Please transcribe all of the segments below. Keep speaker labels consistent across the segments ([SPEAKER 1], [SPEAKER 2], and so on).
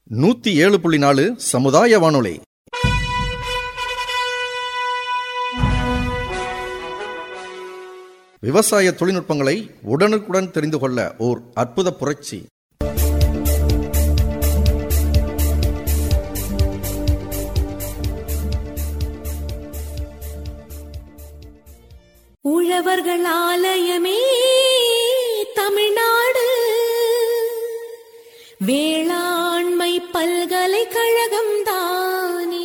[SPEAKER 1] நூத்தி ஏழு புள்ளி நாலு சமுதாய வானொலி விவசாய தொழில்நுட்பங்களை உடனுக்குடன் தெரிந்து கொள்ள ஓர் அற்புத புரட்சி
[SPEAKER 2] உழவர்கள் ஆலயமே தமிழ்நாடு வேளாண்மை பல்கலைக்கழகம் தானே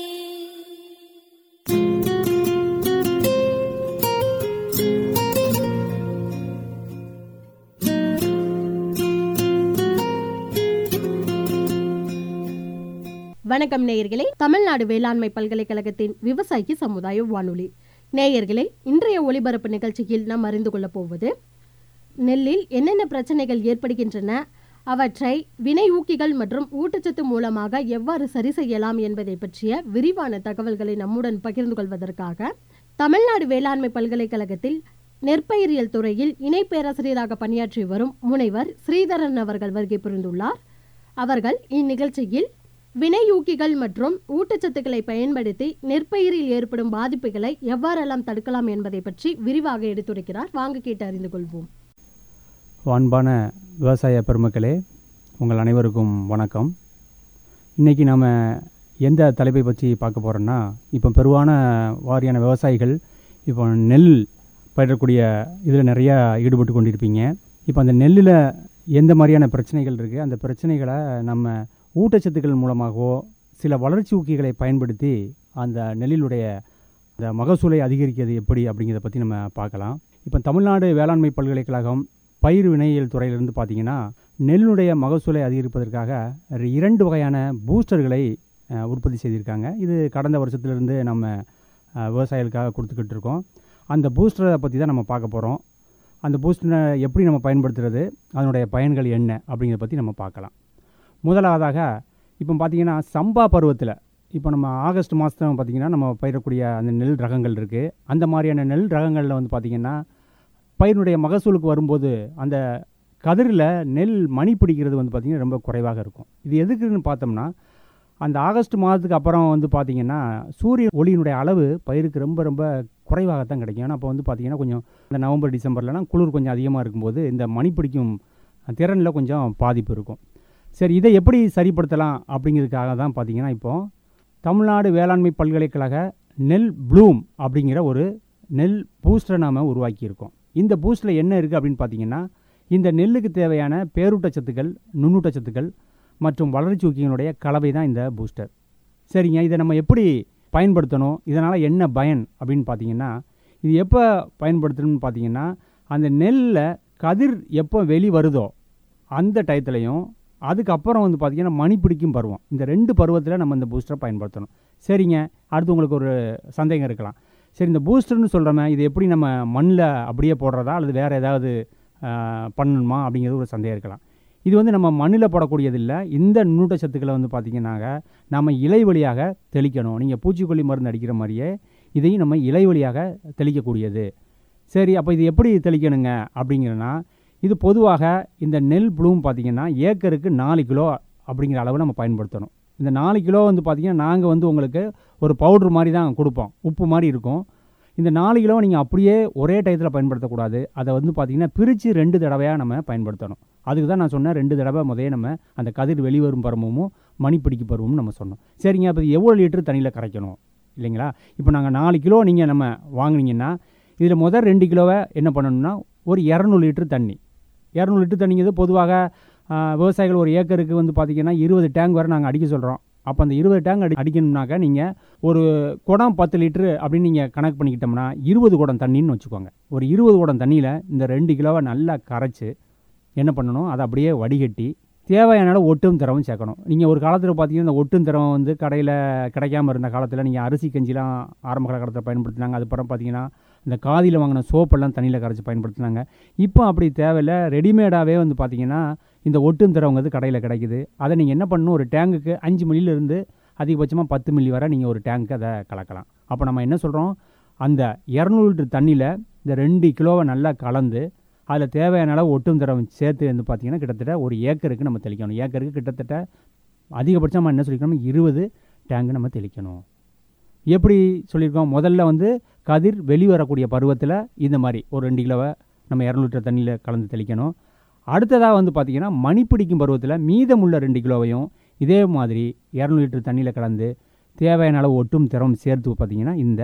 [SPEAKER 3] வணக்கம் நேயர்களே தமிழ்நாடு வேளாண்மை பல்கலைக்கழகத்தின் விவசாயிக்கு சமுதாய வானொலி நேயர்களே இன்றைய ஒளிபரப்பு நிகழ்ச்சியில் நாம் அறிந்து கொள்ளப் போவது நெல்லில் என்னென்ன பிரச்சனைகள் ஏற்படுகின்றன அவற்றை வினை ஊக்கிகள் மற்றும் ஊட்டச்சத்து மூலமாக எவ்வாறு சரி செய்யலாம் என்பதை பற்றிய விரிவான தகவல்களை நம்முடன் பகிர்ந்து கொள்வதற்காக தமிழ்நாடு வேளாண்மை பல்கலைக்கழகத்தில் நெற்பயிரியல் துறையில் இணை பேராசிரியராக பணியாற்றி வரும் முனைவர் ஸ்ரீதரன் அவர்கள் வருகை புரிந்துள்ளார் அவர்கள் இந்நிகழ்ச்சியில் வினையூக்கிகள் மற்றும் ஊட்டச்சத்துக்களை பயன்படுத்தி நெற்பயிரில் ஏற்படும் பாதிப்புகளை எவ்வாறெல்லாம் தடுக்கலாம் என்பதை பற்றி விரிவாக எடுத்துரைக்கிறார் வாங்க கேட்டு அறிந்து கொள்வோம்
[SPEAKER 4] அன்பான விவசாய பெருமக்களே உங்கள் அனைவருக்கும் வணக்கம் இன்றைக்கி நாம் எந்த தலைப்பை பற்றி பார்க்க போகிறோன்னா இப்போ பெருவான வாரியான விவசாயிகள் இப்போ நெல் பயிரக்கூடிய இதில் நிறையா ஈடுபட்டு கொண்டிருப்பீங்க இப்போ அந்த நெல்லில் எந்த மாதிரியான பிரச்சனைகள் இருக்குது அந்த பிரச்சனைகளை நம்ம ஊட்டச்சத்துக்கள் மூலமாகவோ சில வளர்ச்சி ஊக்கிகளை பயன்படுத்தி அந்த நெல்லினுடைய அந்த மகசூலை அதிகரிக்கிறது எப்படி அப்படிங்கிறத பற்றி நம்ம பார்க்கலாம் இப்போ தமிழ்நாடு வேளாண்மை பல்கலைக்கழகம் பயிர் வினையியல் துறையிலிருந்து பார்த்தீங்கன்னா நெல்லுடைய மகசூலை அதிகரிப்பதற்காக இரண்டு வகையான பூஸ்டர்களை அஹ், உற்பத்தி செய்திருக்காங்க இது கடந்த வருஷத்துலேருந்து நம்ம அஹ், விவசாயிகளுக்காக கொடுத்துக்கிட்டு இருக்கோம் அந்த பூஸ்டரை பற்றி தான் நம்ம பார்க்க போகிறோம் அந்த பூஸ்டரை எப்படி நம்ம பயன்படுத்துறது அதனுடைய பயன்கள் என்ன அப்படிங்கிறத பற்றி நம்ம பார்க்கலாம் முதலாவதாக இப்போ பார்த்தீங்கன்னா சம்பா பருவத்தில் இப்போ நம்ம ஆகஸ்ட் மாதம் பார்த்திங்கன்னா நம்ம பயிரக்கூடிய அந்த நெல் ரகங்கள் இருக்குது அந்த மாதிரியான நெல் ரகங்களில் வந்து பார்த்திங்கன்னா பயிரினுடைய மகசூலுக்கு வரும்போது அந்த கதிரில் நெல் மணி பிடிக்கிறது வந்து பார்த்திங்கன்னா ரொம்ப குறைவாக இருக்கும் இது எதுக்குன்னு பார்த்தோம்னா அந்த ஆகஸ்ட் மாதத்துக்கு அப்புறம் வந்து பார்த்திங்கன்னா சூரிய ஒளியினுடைய அளவு பயிருக்கு ரொம்ப ரொம்ப குறைவாகத்தான் கிடைக்கும் ஏன்னா அப்போ வந்து பார்த்திங்கன்னா கொஞ்சம் இந்த நவம்பர் டிசம்பர்லலாம் குளிர் கொஞ்சம் அதிகமாக இருக்கும்போது இந்த மணி பிடிக்கும் திறனில் கொஞ்சம் பாதிப்பு இருக்கும் சரி இதை எப்படி சரிப்படுத்தலாம் அப்படிங்கிறதுக்காக தான் பார்த்தீங்கன்னா இப்போ தமிழ்நாடு வேளாண்மை பல்கலைக்கழக நெல் ப்ளூம் அப்படிங்கிற ஒரு நெல் பூஸ்டரை நாம் உருவாக்கியிருக்கோம் இந்த பூஸ்டரில் என்ன இருக்குது அப்படின்னு பார்த்தீங்கன்னா இந்த நெல்லுக்கு தேவையான பேரூட்டச்சத்துக்கள் நுண்ணூட்டச்சத்துக்கள் மற்றும் வளர்ச்சி ஊக்கிகளுடைய கலவை தான் இந்த பூஸ்டர் சரிங்க இதை நம்ம எப்படி பயன்படுத்தணும் இதனால் என்ன பயன் அப்படின்னு பார்த்தீங்கன்னா இது எப்போ பயன்படுத்தணும்னு பார்த்தீங்கன்னா அந்த நெல்லில் கதிர் எப்போ வெளி வருதோ அந்த டயத்துலையும் அதுக்கப்புறம் வந்து பார்த்திங்கன்னா மணி பிடிக்கும் பருவம் இந்த ரெண்டு பருவத்தில் நம்ம இந்த பூஸ்டரை பயன்படுத்தணும் சரிங்க அடுத்து உங்களுக்கு ஒரு சந்தேகம் இருக்கலாம் சரி இந்த பூஸ்டர்னு சொல்கிறோமே இது எப்படி நம்ம மண்ணில் அப்படியே போடுறதா அல்லது வேறு ஏதாவது ஆஹ், பண்ணணுமா அப்படிங்கிறது ஒரு சந்தேகம் இருக்கலாம் இது வந்து நம்ம மண்ணில் போடக்கூடியது இல்லை இந்த நுண்ணூட்டச்சத்துக்களை வந்து பார்த்திங்கன்னாக்க நம்ம இலை வழியாக தெளிக்கணும் நீங்கள் பூச்சிக்கொல்லி மருந்து அடிக்கிற மாதிரியே இதையும் நம்ம இலை வழியாக தெளிக்கக்கூடியது சரி அப்போ இது எப்படி தெளிக்கணுங்க அப்படிங்கிறனா இது பொதுவாக இந்த நெல் ப்ளூம் பார்த்திங்கன்னா ஏக்கருக்கு நாலு கிலோ அப்படிங்கிற அளவு நம்ம பயன்படுத்தணும் இந்த நாலு கிலோ வந்து பார்த்திங்கன்னா நாங்கள் வந்து உங்களுக்கு ஒரு பவுட்ரு மாதிரி தான் கொடுப்போம் உப்பு மாதிரி இருக்கும் இந்த நாலு கிலோ நீங்கள் அப்படியே ஒரே டயத்தில் பயன்படுத்தக்கூடாது அதை வந்து பார்த்திங்கன்னா பிரித்து ரெண்டு தடவையாக நம்ம பயன்படுத்தணும் அதுக்கு தான் நான் சொன்னேன் ரெண்டு தடவை முதல்ல நம்ம அந்த கதிர் வெளிவரும் பருவமும் மணி பிடிக்க பருவமும் நம்ம சொன்னோம் சரிங்க அப்போ எவ்வளோ லிட்டர் தண்ணியில் கரைக்கணும் இல்லைங்களா இப்போ நாங்கள் நாலு கிலோ நீங்கள் நம்ம வாங்குனீங்கன்னா இதில் முதல் ரெண்டு கிலோவை என்ன பண்ணணும்னா ஒரு இரநூறு லிட்டர் தண்ணி இரநூறு லிட்டர் தண்ணிங்கிறது பொதுவாக ஆ, விவசாயிகள் ஒரு ஏக்கருக்கு வந்து பார்த்திங்கன்னா இருபது டேங்க் வரை நாங்கள் அடிக்க சொல்கிறோம் அப்போ அந்த இருபது டேங்க் அடி அடிக்கணும்னாக்கா நீங்கள் ஒரு குடம் பத்து லிட்டரு அப்படின்னு நீங்கள் கணக்கு பண்ணிக்கிட்டோம்னா இருபது குடம் தண்ணின்னு வச்சுக்கோங்க ஒரு இருபது குடம் தண்ணியில் இந்த ரெண்டு கிலோவை நல்லா கரைச்சி என்ன பண்ணணும் அதை அப்படியே வடிகட்டி தேவையான அளவு ஒட்டும் திரவம் சேர்க்கணும் நீங்கள் ஒரு காலத்தில் பார்த்தீங்கன்னா இந்த ஒட்டும் திரவம் வந்து கடையில் கிடைக்காம இருந்த காலத்தில் நீங்கள் அரிசி கஞ்சிலாம் ஆரம்ப காலகட்டத்தில் பயன்படுத்தினாங்க அதுக்கப்புறம் பார்த்தீங்கன்னா இந்த காதியில் வாங்கின சோப்பெல்லாம் தண்ணியில் கரைச்சி பயன்படுத்தினாங்க இப்போ அப்படி தேவையில்லை ரெடிமேடாகவே வந்து பார்த்தீங்கன்னா இந்த ஒட்டும் திரவம் வந்து கடையில் கிடைக்குது அதை நீங்கள் என்ன பண்ணணும் ஒரு டேங்குக்கு அஞ்சு மில்லியிலிருந்து அதிகபட்சமாக பத்து மில்லி வரை நீங்கள் ஒரு டேங்க்கு அதை கலக்கலாம் அப்போ நம்ம என்ன சொல்கிறோம் அந்த இரநூறு லிட்டர் தண்ணியில் இந்த ரெண்டு கிலோவை நல்லா கலந்து அதில் தேவையான அளவு ஒட்டும் திரவம் சேர்த்து வந்து பார்த்திங்கன்னா கிட்டத்தட்ட ஒரு ஏக்கருக்கு நம்ம தெளிக்கணும் ஏக்கருக்கு கிட்டத்தட்ட அதிகபட்சம் நம்ம என்ன சொல்லியிருக்கோம் இருபது டேங்கு நம்ம தெளிக்கணும் எப்படி சொல்லியிருக்கோம் முதல்ல வந்து கதிர் வெளிவரக்கூடிய பருவத்தில் இந்த மாதிரி ஒரு ரெண்டு கிலோவை நம்ம இரநூறு லிட்டர் தண்ணியில் கலந்து தெளிக்கணும் அடுத்ததாக வந்து பார்த்திங்கன்னா மணி பிடிக்கும் பருவத்தில் மீதமுள்ள ரெண்டு கிலோவையும் இதே மாதிரி இரநூறு லிட்டர் தண்ணியில் கலந்து தேவையான அளவு ஒட்டும் திறம் சேர்த்து பார்த்திங்கன்னா இந்த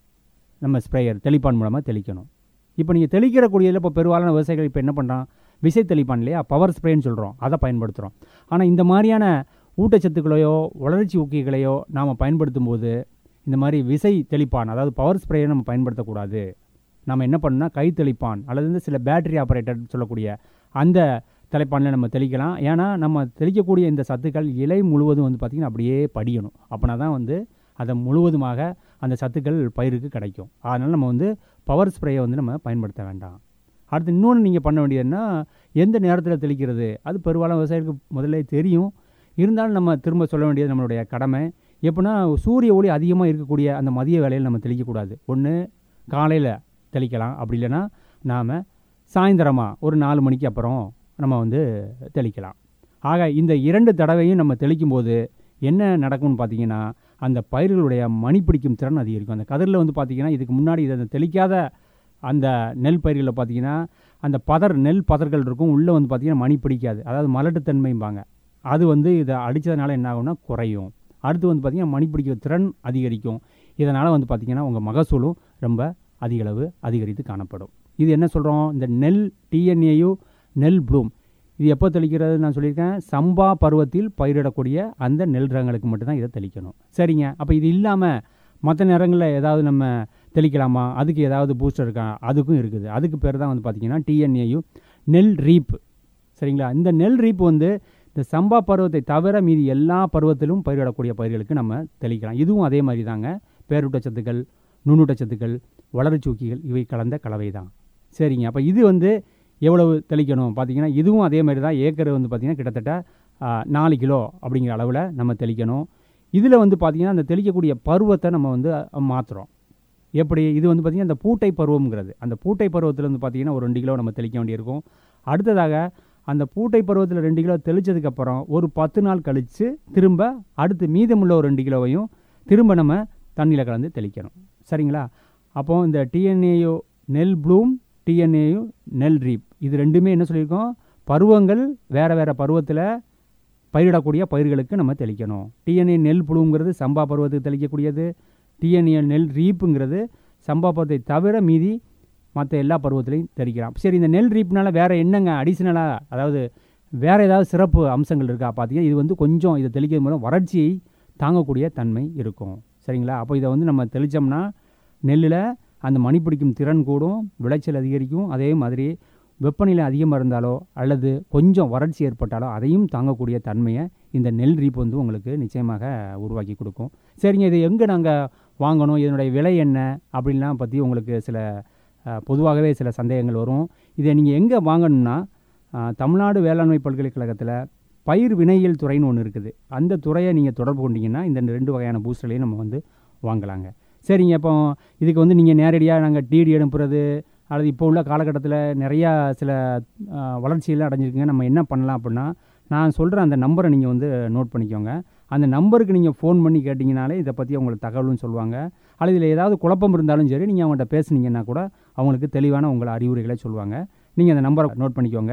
[SPEAKER 4] நம்ம ஸ்ப்ரேயர் தெளிப்பான் மூலமாக தெளிக்கணும் இப்போ நீங்கள் தெளிக்கிற கூடியதில் இப்போ பெரும்பாலான விவசாயிகள் இப்போ என்ன பண்ணுறான் விசை தெளிப்பான் இல்லையா பவர் ஸ்ப்ரேன்னு சொல்கிறோம் அதை பயன்படுத்துகிறோம் ஆனால் இந்த மாதிரியான ஊட்டச்சத்துக்களையோ வளர்ச்சி ஊக்கிகளையோ நாம் பயன்படுத்தும் போது இந்த மாதிரி விசை தெளிப்பான் அதாவது பவர் ஸ்ப்ரேயை நம்ம பயன்படுத்தக்கூடாது நம்ம என்ன பண்ணணும்னா கை தெளிப்பான் அல்லது வந்து சில பேட்டரி ஆப்ரேட்டர் சொல்லக்கூடிய அந்த தெளிப்பானில் நம்ம தெளிக்கலாம் ஏன்னா நம்ம தெளிக்கக்கூடிய இந்த சத்துக்கள் இலை முழுவதும் வந்து பார்த்திங்கன்னா அப்படியே படியணும் அப்படின்னா தான் வந்து அதை முழுவதுமாக அந்த சத்துக்கள் பயிருக்கு கிடைக்கும் அதனால் நம்ம வந்து பவர் ஸ்ப்ரேயை வந்து நம்ம பயன்படுத்த வேண்டாம் அடுத்து இன்னொன்று நீங்கள் பண்ண வேண்டியதுன்னா எந்த நேரத்தில் தெளிக்கிறது அது பெரும்பாலும் விவசாயிகளுக்கு முதல்ல தெரியும் இருந்தாலும் நம்ம திரும்ப சொல்ல வேண்டியது நம்மளுடைய கடமை எப்படின்னா சூரிய ஒளி அதிகமாக இருக்கக்கூடிய அந்த மதிய வேலையில் நம்ம தெளிக்கக்கூடாது ஒன்று காலையில் தெளிக்கலாம் அப்படி இல்லைன்னா நாம் சாயந்தரமாக ஒரு நாலு மணிக்கு அப்புறம் நம்ம வந்து தெளிக்கலாம் ஆக இந்த இரண்டு தடவையும் நம்ம தெளிக்கும் போது என்ன நடக்கும்னு பார்த்தீங்கன்னா அந்த பயிர்களுடைய மணி பிடிக்கும் திறன் அதிகரிக்கும் அந்த கதிரில் வந்து பார்த்தீங்கன்னா இதுக்கு முன்னாடி இதை தெளிக்காத அந்த நெல் பயிர்களில் பார்த்தீங்கன்னா அந்த பதர் நெல் பதர்கள் இருக்கும் உள்ளே வந்து பார்த்தீங்கன்னா மணி பிடிக்காது அதாவது மலட்டுத்தன்மைம்பாங்க அது வந்து இதை அடித்ததுனால என்ன ஆகும்னா குறையும் அடுத்து வந்து பார்த்திங்கன்னா மணி பிடிக்கிற திறன் அதிகரிக்கும் இதனால் வந்து பார்த்திங்கன்னா உங்கள் மகசூலும் ரொம்ப அதிகளவு அதிகரித்து காணப்படும் இது என்ன சொல்கிறோம் இந்த நெல் டிஎன்ஏயு நெல் ப்ளூம் இது எப்போ தெளிக்கிறது நான் சொல்லியிருக்கேன் சம்பா பருவத்தில் பயிரிடக்கூடிய அந்த நெல் ரகங்களுக்கு மட்டும்தான் இதை தெளிக்கணும் சரிங்க அப்போ இது இல்லாமல் மற்ற நேரங்களில் ஏதாவது நம்ம தெளிக்கலாமா அதுக்கு ஏதாவது பூஸ்டர் இருக்கா அதுக்கும் இருக்குது அதுக்கு பேர் தான் வந்து பார்த்திங்கன்னா டிஎன்ஏயு நெல் ரீப் சரிங்களா இந்த நெல் ரீப் வந்து இந்த சம்பா பருவத்தை தவிர மீதி எல்லா பருவத்திலும் பயிரிடக்கூடிய பயிர்களுக்கு நம்ம தெளிக்கலாம் இதுவும் அதே மாதிரி தாங்க பேரூட்டச்சத்துக்கள் நுண்ணூட்டச்சத்துக்கள் வளர்ச்சூக்கிகள் இவை கலந்த கலவை தான் சரிங்க அப்போ இது வந்து எவ்வளவு தெளிக்கணும் பார்த்தீங்கன்னா இதுவும் அதே மாதிரி தான் ஏக்கர் வந்து பார்த்திங்கன்னா கிட்டத்தட்ட ஆ, நாலு கிலோ அப்படிங்கிற அளவில் நம்ம தெளிக்கணும் இதில் வந்து பார்த்திங்கன்னா அந்த தெளிக்கக்கூடிய பருவத்தை நம்ம வந்து மாற்றுறோம் எப்படி இது வந்து பார்த்திங்கன்னா அந்த பூட்டை பருவம்ங்கிறது அந்த பூட்டை பருவத்தில் வந்து பார்த்திங்கன்னா ஒரு ரெண்டு கிலோ நம்ம தெளிக்க வேண்டியிருக்கும் அடுத்ததாக அந்த பூட்டை பருவத்தில் ரெண்டு கிலோ தெளித்ததுக்கப்புறம் ஒரு பத்து நாள் கழித்து திரும்ப அடுத்து மீதமுள்ள ஒரு ரெண்டு கிலோவையும் திரும்ப நம்ம தண்ணியில் கலந்து தெளிக்கணும் சரிங்களா அப்போ இந்த டிஎன்ஏயோ நெல் ப்ளூம் டிஎன்ஏயு நெல் ரீப் இது ரெண்டுமே என்ன சொல்லியிருக்கோம் பருவங்கள் வேறு வேறு பருவத்தில் பயிரிடக்கூடிய பயிர்களுக்கு நம்ம தெளிக்கணும் டிஎன்ஏ நெல் புழுங்கிறது சம்பா பருவத்துக்கு தெளிக்கக்கூடியது டிஎன்ஏ நெல் ரீப்புங்கிறது சம்பா பருவத்தை தவிர மீதி மற்ற எல்லா பருவத்திலையும் தெளிக்கலாம் சரி இந்த நெல் ரீப்னால வேறு என்னங்க அடிஷ்னலாக அதாவது வேறு ஏதாவது சிறப்பு அம்சங்கள் இருக்கா பார்த்தீங்கன்னா இது வந்து கொஞ்சம் இதை தெளிக்கிறது மூலம் வறட்சியை தாங்கக்கூடிய தன்மை இருக்கும் சரிங்களா அப்போ இதை வந்து நம்ம தெளித்தோம்னா நெல்லில் அந்த மணி பிடிக்கும் திறன் கூடும் விளைச்சல் அதிகரிக்கும் அதே மாதிரி வெப்பநிலை அதிகமாக இருந்தாலோ அல்லது கொஞ்சம் வறட்சி ஏற்பட்டாலோ அதையும் தாங்கக்கூடிய தன்மையை இந்த நெல் ரீப் வந்து உங்களுக்கு நிச்சயமாக உருவாக்கி கொடுக்கும் சரிங்க இது எங்கே நாங்கள் வாங்கணும் இதனுடைய விலை என்ன அப்படின்லாம் பற்றி உங்களுக்கு சில அஹ், பொதுவாகவே சில சந்தேகங்கள் வரும் இதை நீங்கள் எங்கே வாங்கணும்னா அஹ், தமிழ்நாடு வேளாண்மை பல்கலைக்கழகத்தில் பயிர் வினையியல் துறைன்னு ஒன்று இருக்குது அந்த துறையை நீங்கள் தொடர்பு கொண்டீங்கன்னா இந்த ரெண்டு வகையான பூஸ்டர்களையும் நம்ம வந்து வாங்கலாங்க சரிங்க இப்போ இதுக்கு வந்து நீங்கள் நேரடியாக நாங்கள் டிடி அனுப்புறது அல்லது இப்போ உள்ள காலகட்டத்தில் நிறையா சில அஹ், வளர்ச்சியெல்லாம் அடைஞ்சிருக்குங்க நம்ம என்ன பண்ணலாம் அப்படின்னா நான் சொல்கிற அந்த நம்பரை நீங்கள் வந்து நோட் பண்ணிக்கோங்க அந்த நம்பருக்கு நீங்கள் ஃபோன் பண்ணி கேட்டிங்கனாலே இதை பற்றி அவங்களுக்கு தகவலும் சொல்லுவாங்க அல்லது இதில் ஏதாவது குழப்பம் இருந்தாலும் சரி நீங்கள் அவங்கள்ட்ட பேசுனீங்கன்னா கூட அவங்களுக்கு தெளிவான உங்களை அறிவுரைகளை சொல்லுவாங்க நீங்கள் அந்த நம்பரை நோட் பண்ணிக்கோங்க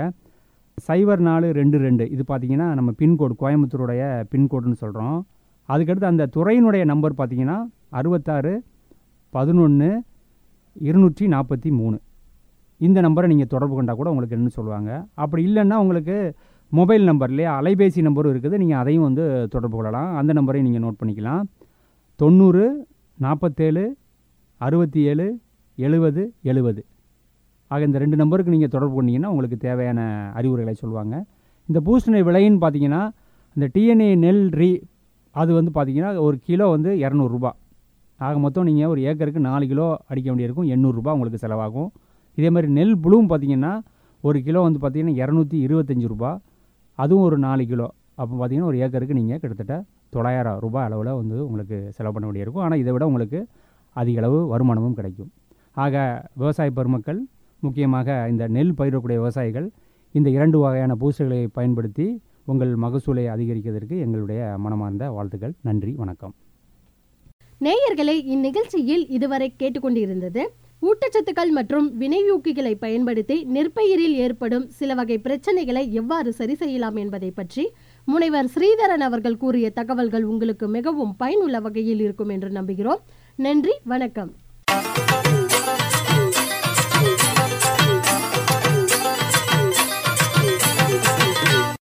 [SPEAKER 4] சைபர் நாலு ரெண்டு ரெண்டு இது பார்த்தீங்கன்னா நம்ம பின்கோடு கோயம்புத்தூருடைய பின்கோடுன்னு சொல்கிறோம் அதுக்கடுத்து அந்த துறையினுடைய நம்பர் பார்த்தீங்கன்னா அறுபத்தாறு பதினொன்று இருநூற்றி நாற்பத்தி மூணு இந்த நம்பரை நீங்கள் தொடர்பு கொண்டால் கூட உங்களுக்கு என்னன்னு சொல்லுவாங்க அப்படி இல்லைன்னா உங்களுக்கு மொபைல் நம்பர் இல்லையா அலைபேசி நம்பரும் இருக்குது நீங்கள் அதையும் வந்து தொடர்பு கொள்ளலாம் அந்த நம்பரையும் நீங்கள் நோட் பண்ணிக்கலாம் தொண்ணூறு நாற்பத்தேழு அறுபத்தி ஏழு எழுபது எழுபது ஆக இந்த ரெண்டு நம்பருக்கு நீங்கள் தொடர்பு கொண்டீங்கன்னா உங்களுக்கு தேவையான அறிவுரைகளை சொல்லுவாங்க இந்த பூஸ்டனை விலைன்னு பார்த்தீங்கன்னா இந்த டிஎன்ஏ நெல் ரீ அது வந்து பார்த்தீங்கன்னா ஒரு கிலோ வந்து இரநூறுபா ஆக மொத்தம் நீங்கள் ஒரு ஏக்கருக்கு நாலு கிலோ அடிக்க வேண்டியிருக்கும் எண்ணூறுரூபா உங்களுக்கு செலவாகும் இதே மாதிரி நெல் புழுவும் பார்த்தீங்கன்னா ஒரு கிலோ வந்து பார்த்தீங்கன்னா இரநூத்தி இருபத்தஞ்சி ரூபா அதுவும் ஒரு நாலு கிலோ அப்போ பார்த்தீங்கன்னா ஒரு ஏக்கருக்கு நீங்கள் கிட்டத்தட்ட தொள்ளாயிரம் ரூபாய் அளவில் வந்து உங்களுக்கு செலவு பண்ண வேண்டியிருக்கும் ஆனால் இதை விட உங்களுக்கு அதிக அளவு வருமானமும் கிடைக்கும் ஆக விவசாய பெருமக்கள் முக்கியமாக இந்த நெல் பயிரிடக்கூடிய விவசாயிகள் இந்த இரண்டு வகையான பூஸ்டர்களை பயன்படுத்தி உங்கள் மகசூலை அதிகரிக்கிறதற்கு எங்களுடைய மனமார்ந்த வாழ்த்துக்கள் நன்றி வணக்கம்
[SPEAKER 3] நேயர்களை இந்நிகழ்ச்சியில் இதுவரை கேட்டுக்கொண்டிருந்தது ஊட்டச்சத்துக்கள் மற்றும் வினையூக்கிகளை பயன்படுத்தி நெற்பயிரில் ஏற்படும் சில வகை பிரச்சனைகளை எவ்வாறு சரி செய்யலாம் என்பதை பற்றி முனைவர் ஸ்ரீதரன் அவர்கள் கூறிய தகவல்கள் உங்களுக்கு மிகவும் பயனுள்ள வகையில் இருக்கும் என்று நம்புகிறோம் நன்றி வணக்கம்